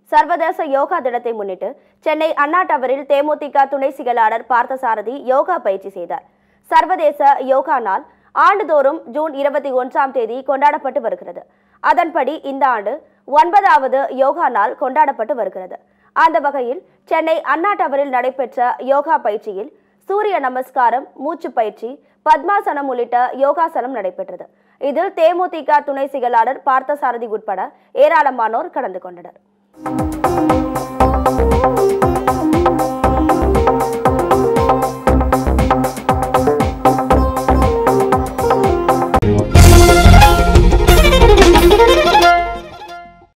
சர்வதேச யோகா தினத்தை முன்னிட்டு சென்னை அண்ணா டவரில் தேமுதிக துணை செயலாளர் பார்த்தசாரதி யோகா பயிற்சி செய்தார் சர்வதேச யோகா நாள் ஆண்டுதோறும் ஜூன் இருபத்தி ஒன்றாம் தேதி கொண்டாடப்பட்டு வருகிறது அதன்படி இந்த ஆண்டு ஒன்பதாவது யோகா நாள் கொண்டாடப்பட்டு வருகிறது அந்த வகையில் சென்னை அண்ணா டவரில் நடைபெற்ற யோகா பயிற்சியில் சூரிய நமஸ்காரம் மூச்சு பயிற்சி பத்மாசனம் உள்ளிட்ட யோகாசனம் நடைபெற்றது இதில் தேமுதிக துணை செயலாளர் பார்த்தசாரதி உட்பட ஏராளமானோர் கலந்து கொண்டனர்